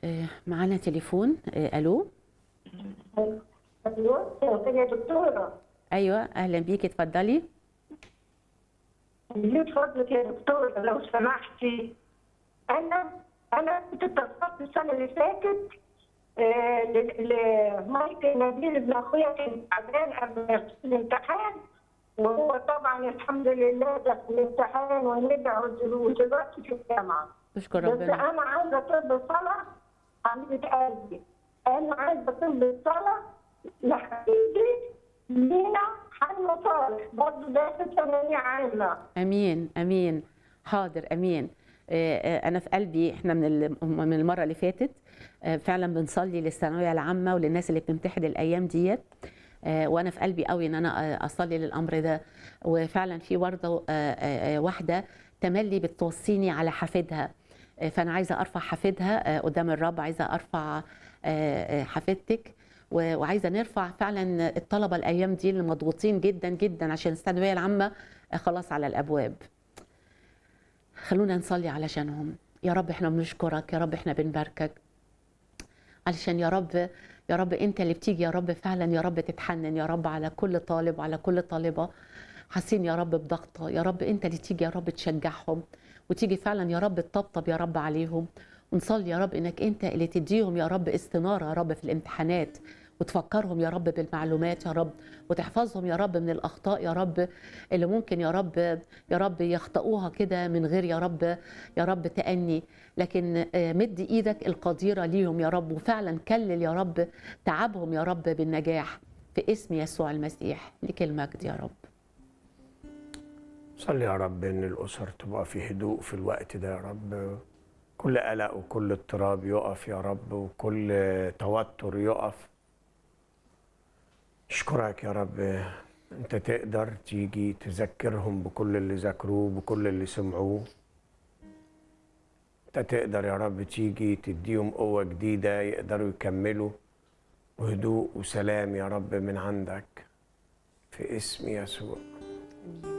آه، معانا تليفون آه، الو ايوه يا دكتوره ايوه اهلا بيكي اتفضلي من فضلك يا دكتوره لو سمحتي انا انا كنت اتصلت السنه اللي فاتت آه، ل- لمايكل نبيل ابن اخويا كان تعبان قبل الامتحان وهو طبعا الحمد لله ده في الامتحان ونرجع ودلوقتي في الجامعه نشكر بس ربنا انا عايزه طب صلاه حبيبه قلبي انا عايزه طب صلاه لحبيبي لينا حل صالح برضه ده في ثانويه عامه امين امين حاضر امين آه، آه، انا في قلبي احنا من ال- من المره اللي فاتت آه، فعلا بنصلي للثانويه العامه وللناس اللي بتمتحن الايام ديت آه، وانا في قلبي قوي ان انا آه، اصلي للامر ده وفعلا في برضه آه، آه، آه، واحده تملي بتوصيني على حفيدها آه، فانا عايزه ارفع حفيدها آه، قدام الرب عايزه ارفع آه، آه، حفيدتك و- وعايزه نرفع فعلا الطلبه الايام دي اللي مضغوطين جدا جدا عشان الثانويه العامه آه، خلاص على الابواب خلونا نصلي علشانهم يا رب احنا بنشكرك يا رب احنا بنباركك علشان يا رب يا رب انت اللي بتيجي يا رب فعلا يا رب تتحنن يا رب على كل طالب وعلى كل طالبه حاسين يا رب بضغطه يا رب انت اللي تيجي يا رب تشجعهم وتيجي فعلا يا رب تطبطب يا رب عليهم ونصلي يا رب انك انت اللي تديهم يا رب استناره يا رب في الامتحانات وتفكرهم يا رب بالمعلومات يا رب وتحفظهم يا رب من الاخطاء يا رب اللي ممكن يا رب يا رب يخطئوها كده من غير يا رب يا رب تأني لكن آه، مد ايدك القديره ليهم يا رب وفعلا كلل يا رب تعبهم يا رب بالنجاح في اسم يسوع المسيح لك المجد يا رب صلي يا رب ان الاسر تبقى في هدوء في الوقت ده يا رب كل قلق وكل اضطراب يقف يا رب وكل توتر يقف اشكرك يا رب انت تقدر تيجي تذكرهم بكل اللي ذاكروه بكل اللي سمعوه انت تقدر يا رب تيجي تديهم قوة جديدة يقدروا يكملوا وهدوء وسلام يا رب من عندك في اسم يسوع